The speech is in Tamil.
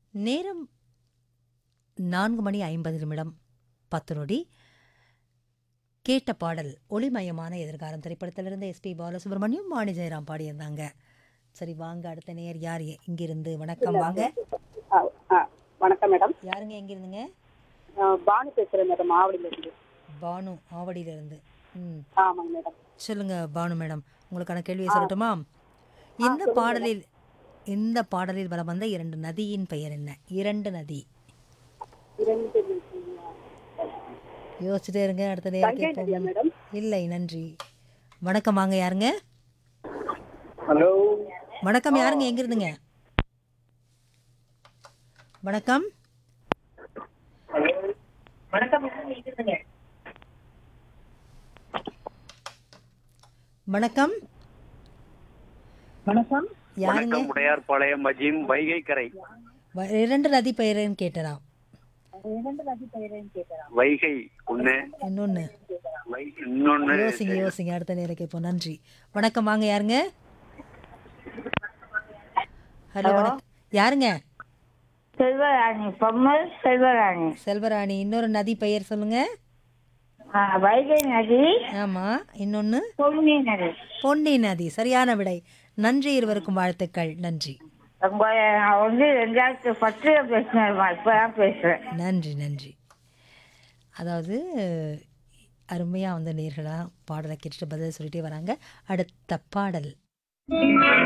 நேரம் நான்கு மணி ஐம்பது நிமிடம் பத்து நொடி கேட்ட பாடல் ஒளிமயமான எதிர்காலம் திரைப்படத்திலிருந்து எஸ்பி பாலசுப்ரமணியம் வாணி ஜெயராம் பாடியிருந்தாங்க சரி வாங்க அடுத்த நேர் யார் எ- இங்கிருந்து வணக்கம் வாங்க ஆ, ஆ, வணக்கம் மேடம் யாருங்க எங்கிருந்துங்க ஆ, பானு பேசுறேன் மேடம் ஆவடியில இருந்து பானு ஆவடியிலிருந்து ம் ஆமாங்க மேடம் சொல்லுங்க பானு மேடம் உங்களுக்கான கேள்வியை சொல்லட்டுமா இந்த பாடலில் இந்த பாடலில் வலம் வந்த இரண்டு நதியின் பெயர் என்ன இரண்டு நதி இரண்டு யோசிச்சுட்டே இருங்க அடுத்த நேரம் கங்கை நதியா கேட்போம் மேடம் இல்லை நன்றி வணக்கம் வாங்க யாருங்க ஹலோ வணக்கம் யாருங்க எங்க இருந்துங்க வணக்கம் வணக்கம் வணக்கம் வணக்கம் யாருங்க வணக்கம் உடையார்பாளையம் மஜீம் வைகை கரை வ- இரண்டு நதி பெயருன்னு கேட்டலாம் வைகை ஒண்ணு இன்னொன்னு வை- இன்னொன்னு யோசிங்க யோசிங்க அடுத்த நேரம் கேட்போம் நன்றி வணக்கம் வாங்க யாருங்க ஹலோ வணக்கம் யாருங்க செல்வராணி பொம்மல் செல்வராணி செல்வராணி இன்னொரு நதி பெயர் சொல்லுங்க ஆ, வைகை நதி ஆமா இன்னொன்னு பொன்னி நதி பொன்னி நதி சரியான விடை நன்றி இருவருக்கும் வாழ்த்துக்கள் நன்றி உங்க நான் வந்து ரெண்டாயிரத்தி பத்துல பேசினேன் இப்பதான் பேசுறேன் நன்றி நன்றி அதாவது அருமையாக வந்து நேர்களாக பாடலை கேட்டுட்டு பதில் சொல்லிட்டே வராங்க அடுத்த பாடல்